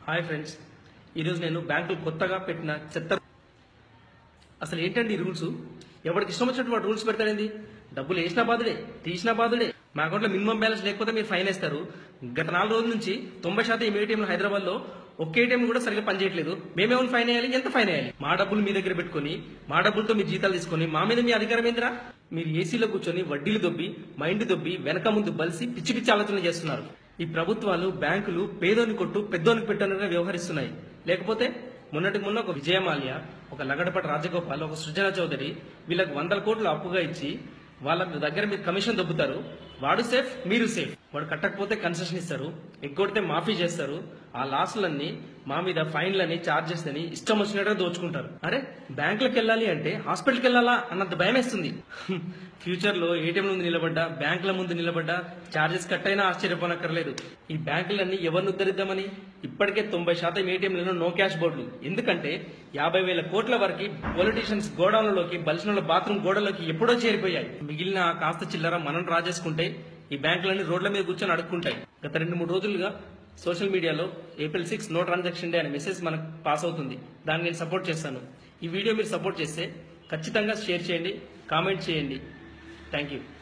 hi friends ఈరోజు నేను బ్యాంకులు కొత్తగా పెట్టిన చెత్త అసలు ఏంటండి ఈ రూల్స్ ఎవరికి ఇష్టం వచ్చినట్టు వాడు రూల్స్ పెడతాడండి డబ్బులు వేసినా బాధుడే తీసినా బాధుడే మా అకౌంట్లో మినిమం బ్యాలెన్స్ లేకపోతే మీరు ఫైన్ వేస్తారు గత నాలుగు రోజుల నుంచి తొంభై శాతం ఏటీఎంలు హైదరాబాద్ లో ఒక్క ఏటీఎం కూడా సరిగ్గా పనిచేయట్లేదు మేమేమైనా ఫైన్ వేయాలి ఎంత ఫైన్ వేయాలి మా డబ్బులు మీ దగ్గర పెట్టుకొని మా డబ్బులతో మీ జీతాలు తీసుకొని మా మీద మీ అధికారం ఏందిరా మీరు ఏసీలో కూర్చొని వడ్డీలు దొబ్బి మైండ్ దొబ్బి వెనక ముందు బలిసి పిచ్చి పిచ్చి ఆలోచనలు చేస్తున్నారు ఈ ప్రభుత్వాలు బ్యాంకులు పేదోని కొట్టు పెద్దోనికి పెట్టనుగా వ్యవహరిస్తున్నాయి లేకపోతే మొన్నటికి మొన్న ఒక విజయమాల్య ఒక లగడపాటి రాజగోపాల్ ఒక సృజన చౌదరి వీళ్ళకి వందల కోట్లు అప్పుగా ఇచ్చి వాళ్ళ దగ్గర మీరు కమిషన్ దొబ్బుతారు వాడు సేఫ్ మీరు సేఫ్ వాడు కట్టకపోతే కన్సెషన్ ఇస్తారు ఎగ్గొడితే మాఫీ చేస్తారు ఆ లాసులన్నీ మా మీద ఫైన్లని చార్జెస్ అని ఇష్టం వచ్చినట్టుగా దోచుకుంటారు అరే బ్యాంకులకు వెళ్ళాలి అంటే హాస్పిటల్కి వెళ్ళాలా అన్నంత భయం వేస్తుంది ఫ్యూచర్ లో ఏటీఎం ముందు నిలబడ్డా బ్యాంకుల ముందు నిలబడ్డా చార్జెస్ కట్ అయినా ఆశ్చర్యపోనక్కర్లేదు ఈ బ్యాంకులన్నీ ఎవరిని ఉద్ధరిద్దామని ఇప్పటికే తొంభై శాతం ఏటీఎంలలో నో క్యాష్ బోర్డులు ఎందుకంటే యాభై వేల కోట్ల వరకు పొలిటీషియన్స్ గోడౌన్లలోకి బలిసిన బాత్రూమ్ గోడలోకి ఎప్పుడో చేరిపోయాయి మిగిలిన ఆ కాస్త చిల్లర మనం రాజేసుకుంటే ఈ బ్యాంకులన్నీ రోడ్ల మీద కూర్చొని అడుక్కుంటాయి గత రెండు మూడు రోజులుగా సోషల్ మీడియాలో April six no transaction day అనే మెసేజ్ మనకు పాస్ అవుతుంది దాన్ని నేను సపోర్ట్ చేస్తాను ఈ వీడియో మీరు సపోర్ట్ చేస్తే ఖచ్చితంగా షేర్ చేయండి కామెంట్ చేయండి థ్యాంక్ యూ